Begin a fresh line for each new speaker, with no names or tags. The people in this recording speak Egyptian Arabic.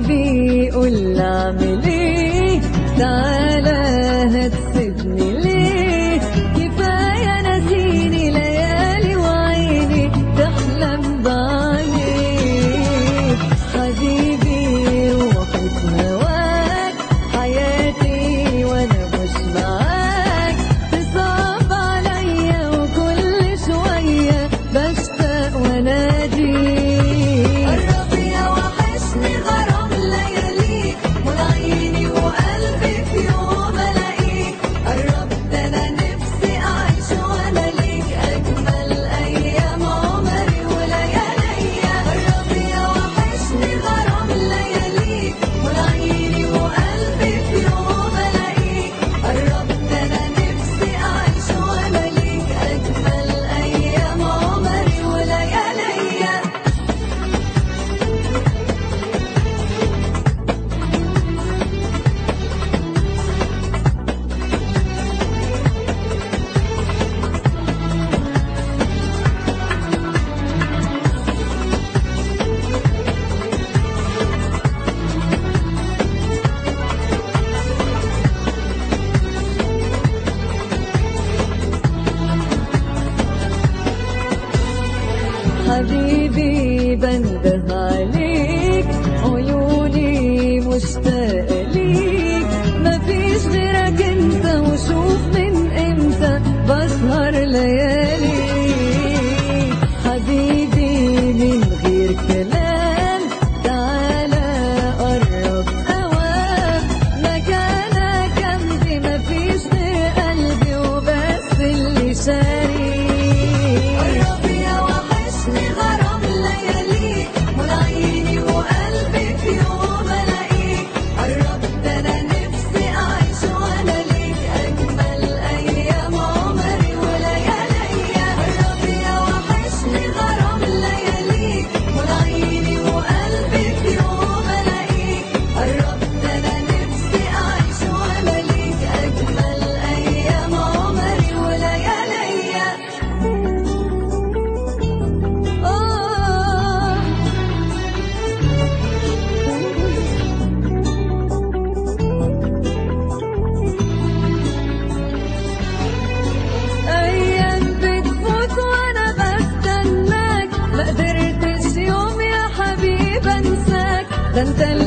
حبيبي قول اعمل ايه تعالى هتسيبني ليه كفايه نسيني ليالي وعيني تحلم بعينيك حبيبي روحي في هواك حياتي وانا مش معاك تصعب عليا وكل شويه بشتاق واناديك
قرب يا وحشني غرام لياليك والعيني وقلبي في يوم الاقيك قرب ده انا نفسي اعيش وانا ليك اجمل ايام عمري ولياليا قرب يا وحشني غرام لياليك والعيني وقلبي في يوم الاقيك قرب ده انا نفسي اعيش وانا ليك اجمل ايام عمري ولياليا
حبيبي بنده عليك عيوني مشتاقة ليك مفيش غيرك انت وشوف من امتى بسهر ليالي حبيبي من غير كلام تعالى قرب اوام مكانك جنبي مفيش غير قلبي وبس اللي شاري
قرب يا وحشني غرام لياليك والعيني وقلبي في يوم الاقيك قرب ده انا نفسي اعيش وانا ليك اجمل ايام عمري ولياليا قرب يا وحشني غرام لياليك والعيني وقلبي في يوم الاقيك قرب ده انا نفسي اعيش وانا ليك اجمل ايام عمري ولياليا
آه أيام بتفوت وأنا بستناك ما قدرتش يوم يا حبيب أنساك ده أنت